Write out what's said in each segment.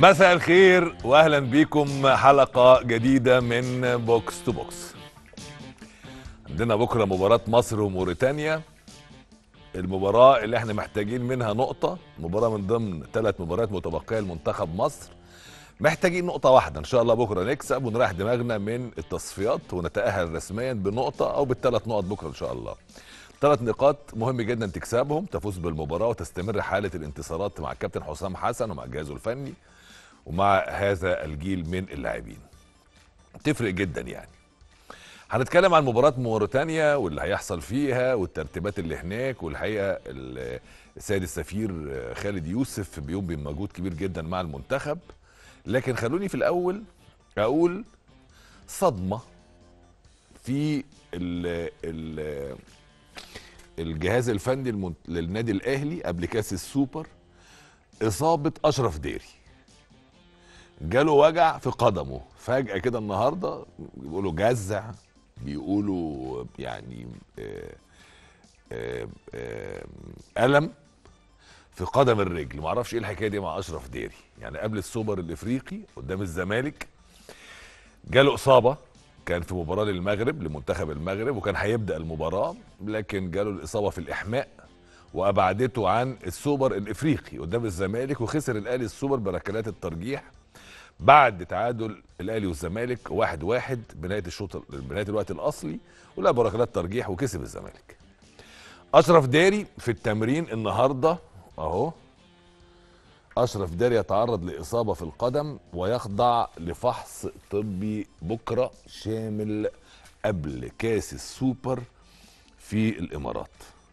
مساء الخير واهلا بيكم حلقه جديده من بوكس تو بوكس عندنا بكره مباراه مصر وموريتانيا المباراه اللي احنا محتاجين منها نقطه مباراه من ضمن ثلاث مباريات متبقيه لمنتخب مصر محتاجين نقطه واحده ان شاء الله بكره نكسب ونريح دماغنا من التصفيات ونتاهل رسميا بنقطه او بالثلاث نقط بكره ان شاء الله ثلاث نقاط مهم جدا تكسبهم تفوز بالمباراه وتستمر حاله الانتصارات مع الكابتن حسام حسن ومع جهازه الفني ومع هذا الجيل من اللاعبين تفرق جدا يعني هنتكلم عن مباراة موريتانيا واللي هيحصل فيها والترتيبات اللي هناك والحقيقة ال- السيد السفير خالد يوسف بيقوم بمجهود كبير جدا مع المنتخب لكن خلوني في الأول أقول صدمة في ال ال الجهاز الفني المن- للنادي الأهلي قبل كأس السوبر إصابة أشرف ديري جاله وجع في قدمه فجأة كده النهارده بيقولوا جزع بيقولوا يعني آه، آه، آه، ألم في قدم الرجل معرفش ايه الحكايه دي مع اشرف ديري يعني قبل السوبر الافريقي قدام الزمالك جاله اصابه كان في مباراه للمغرب لمنتخب المغرب وكان هيبدا المباراه لكن جاله الاصابه في الاحماء وابعدته عن السوبر الافريقي قدام الزمالك وخسر الاهلي السوبر بركلات الترجيح بعد تعادل الاهلي والزمالك واحد واحد بنهايه الشوط بنهايه الوقت الاصلي ولعب بركلات ترجيح وكسب الزمالك اشرف داري في التمرين النهارده اهو اشرف داري يتعرض لاصابه في القدم ويخضع لفحص طبي بكره شامل قبل كاس السوبر في الامارات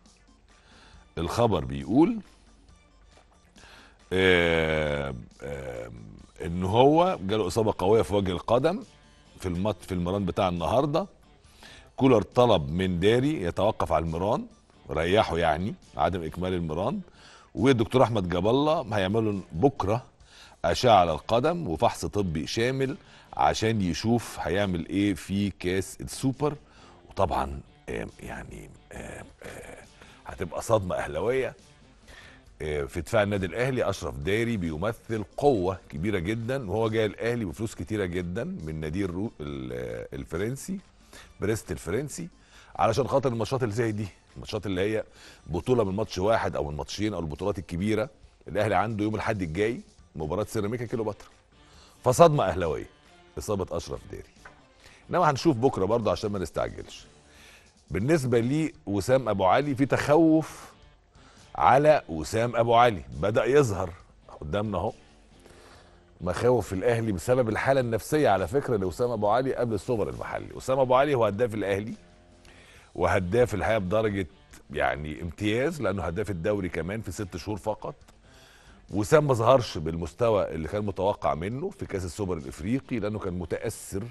الخبر بيقول آه، آه، ان هو جاله اصابه قويه في وجه القدم في المط في المران بتاع النهارده كولر طلب من داري يتوقف على المران ريحه يعني عدم اكمال المران والدكتور احمد جاب الله هيعملوا بكره اشعه على القدم وفحص طبي شامل عشان يشوف هيعمل ايه في كاس السوبر وطبعا آه، يعني آه، آه، هتبقى صدمه اهلاويه آه، في دفاع النادي الاهلي اشرف داري بيمثل قوه كبيره جدا وهو جاي الاهلي بفلوس كتيره جدا من نادي الرو- ال- آه، الفرنسي بريست الفرنسي علشان خاطر الماتشات اللي زي دي الماتشات اللي هي بطوله من ماتش واحد او من ماتشين او البطولات الكبيره الاهلي عنده يوم الاحد الجاي مباراه سيراميكا كيلوباترا فصدمه اهلاويه اصابه اشرف داري انما هنشوف بكره برضه عشان ما نستعجلش بالنسبه لي وسام ابو علي في تخوف على وسام ابو علي بدا يظهر قدامنا اهو مخاوف في الاهلي بسبب الحاله النفسيه على فكره لوسام ابو علي قبل السوبر المحلي وسام ابو علي هو هداف الاهلي وهداف الحقيقه بدرجه يعني امتياز لانه هداف الدوري كمان في ست شهور فقط وسام ما ظهرش بالمستوى اللي كان متوقع منه في كاس السوبر الافريقي لانه كان متاثر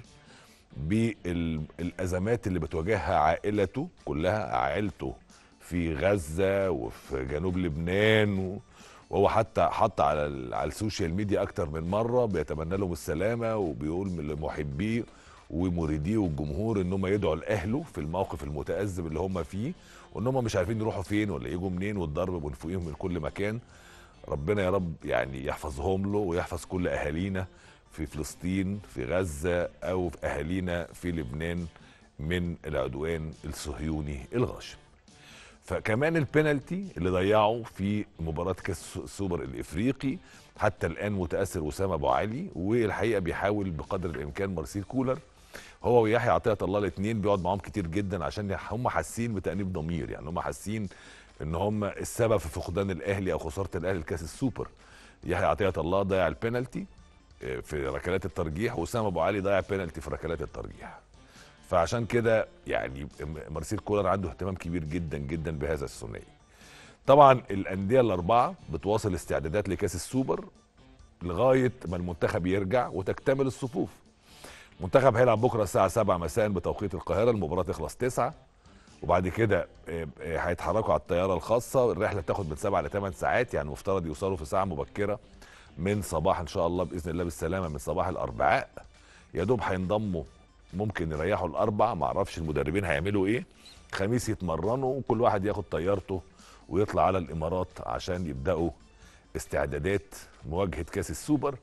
بالازمات اللي بتواجهها عائلته كلها عائلته في غزه وفي جنوب لبنان و... وهو حتى حط على ال... على السوشيال ميديا اكتر من مره بيتمنى لهم السلامه وبيقول من لمحبيه ومريديه والجمهور ان هم يدعوا لاهله في الموقف المتأزم اللي هم فيه وان هم مش عارفين يروحوا فين ولا يجوا منين والضرب من فوقيهم من كل مكان ربنا يا رب يعني يحفظهم له ويحفظ كل اهالينا في فلسطين في غزه او في اهالينا في لبنان من العدوان الصهيوني الغاشم فكمان البينالتي اللي ضيعه في مباراه كاس السوبر الافريقي حتى الان متاثر وسام ابو علي والحقيقه بيحاول بقدر الامكان مارسيل كولر هو ويحيى عطيه الله الاثنين بيقعد معاهم كتير جدا عشان هم حاسين بتانيب ضمير يعني هم حاسين ان هم السبب في فقدان الاهلي او خساره الاهلي لكاس السوبر يحيى عطيه الله ضيع البينالتي آه، في ركلات الترجيح وسام ابو علي ضيع بينالتي في ركلات الترجيح فعشان كده يعني مارسيل كولر عنده اهتمام كبير جدا جدا بهذا الثنائي طبعا الانديه الاربعه بتواصل استعدادات لكاس السوبر لغايه ما المنتخب يرجع وتكتمل الصفوف المنتخب هيلعب بكره الساعه 7 مساء بتوقيت القاهره المباراه تخلص 9 وبعد كده آه، آه، هيتحركوا على الطياره الخاصه الرحله بتاخد من 7 ل 8 ساعات يعني مفترض يوصلوا في ساعه مبكره من صباح ان شاء الله باذن الله بالسلامه من صباح الاربعاء يا دوب هينضموا ممكن يريحوا الاربع ما اعرفش المدربين هيعملوا ايه خميس يتمرنوا وكل واحد ياخد طيارته ويطلع على الامارات عشان يبداوا استعدادات مواجهه كاس السوبر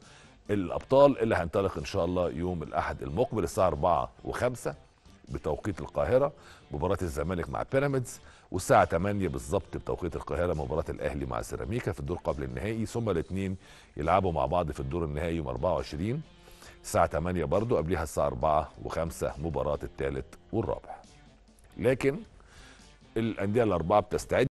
الابطال اللي هينطلق ان شاء الله يوم الاحد المقبل الساعه 4 و5 بتوقيت القاهره مباراه الزمالك مع بيراميدز والساعه 8 بالظبط بتوقيت القاهره مباراه الاهلي مع سيراميكا في الدور قبل النهائي ثم الاثنين يلعبوا مع بعض في الدور النهائي يوم 24 الساعه 8 برضو قبلها الساعه 4 و5 مباراه الثالث والرابع لكن الانديه الاربعه بتستعد